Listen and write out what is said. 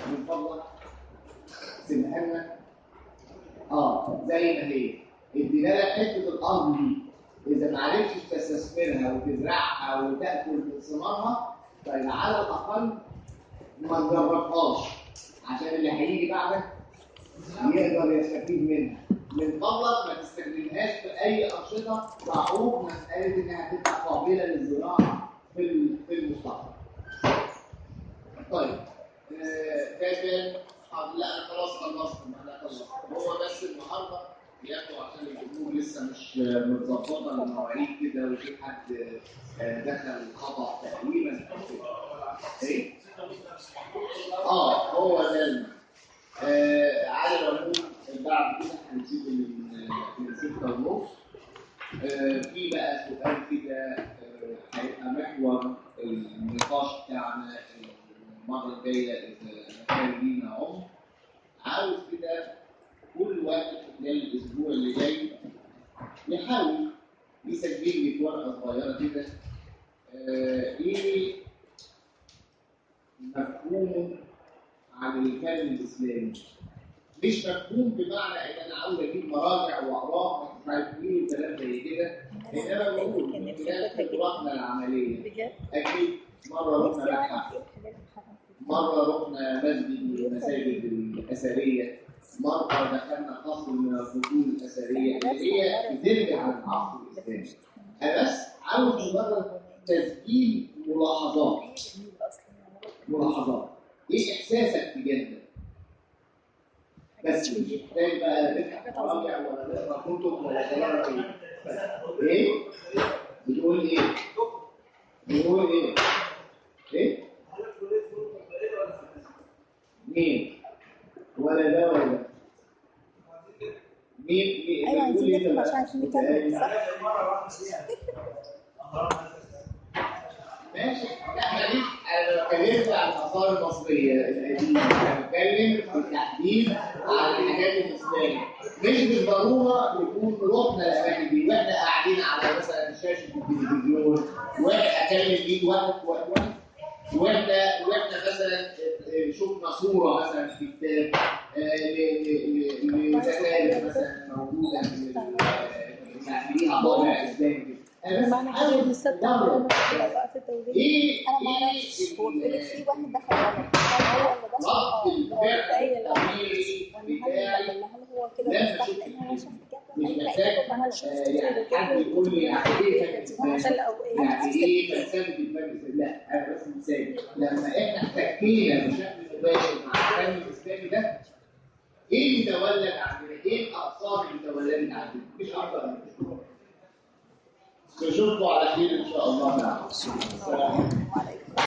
من فضلك سيبها لنا اه زي ما هي ادينا لك حته الارض دي اذا ما عرفتش تستثمرها وتزرعها وتاكل من ثمارها فيبقى على الاقل ما تجربهاش عشان اللي هيجي بعدك يقدر يستفيد منها من فضلك ما تستخدمهاش في اي انشطه تعوق مساله انها تبقى قابله للزراعه في ال- في المستقبل. طيب آه، كان آه، لا انا خلاص خلصت انا خلصت هو بس النهارده ياخدوا عشان الجمهور لسه مش آه، متظبطه المواعيد كده وفي حد آه، دخل خطا تقريبا أو كده. ايه؟ اه هو ده الم- آه على العموم بعد كده هنسيب من من 6 ونص آه في بقى سؤال كده آه، هيبقى محور النقاش بتاعنا المره الجايه اذا كان لينا عمر عاوز كده كل واحد خلال الاسبوع اللي جاي يحاول يسجل لي في ورقه صغيره كده آه، ايه مفهومه عن الفن الاسلامي مش مفهوم بمعنى ان انا عاوز اجيب مراجع واقراها مش عارف ايه وكلام زي كده انما بقول من خلال خبراتنا العمليه بجد اكيد مره نفسي رحنا اعرف متحف ايه الحاجات اللي حصلت مره رحنا مسجد من المساجد الاثريه مره دخلنا قصر من الفصول الاثريه اللي هي بترجع للعصر الاسلامي انا بس عاوز مجرد تسجيل ملاحظات هي جميله اصلا ملاحظات ايه احساسك تجاه ده؟ بس مش محتاج بقى تفتح مراجع ولا تقرا كتب ولا تقرا ايه ايه؟ بتقول ايه؟ بتقول ايه؟ ايه؟ مين؟ ولا ده ولا ده؟ مين مين ايوه بتقول عايزين إيه نكتب ده عشان بقى؟ عشان نكمل صح ماشي احنا ليه انا اتكلمت عن الاثار المصريه القديمه انا بتكلم بالتحديد عن الحاجات الاسلاميه مش بالضروره نكون رحنا الاماكن دي واحنا قاعدين على مثلا شاشه التلفزيون واحد اكلم بيه واحد واحد واحنا واحنا مثلا شفنا صوره مثلا في كتاب آه، ل- ل- ل- لزخارف مثلا موجوده من ال- يعني ليها طابع اسلامي انا بس معنى عاوز حاجه مستمتع مجرد وانا في اوقات التوجيه ايه انا ما ايه اعرفش هو ال- بيقول في واحد دخل غلط هل هو اللي دخل رد اه اللي هو الفعل التأية الأول الطبيعي ولا هل بتاعي ولا هل هو كده لما صح أشوف لان هو شاف مش كده محتاج لا انا شفت آه، يعني حد يقول لي يعني ايه فن عشان اسلامي او ايه يعني ايه فلسفه الفن الاسلامي لا انا بس مثال لما احنا احتكينا بشكل مباشر مع الفن الاسلامي ده ايه اللي تولد عندنا؟ ايه الاقسام اللي تولدت عندنا؟ مش اكتر من كده نشوفكم على خير ان شاء الله تعالى السلام عليكم وعليكم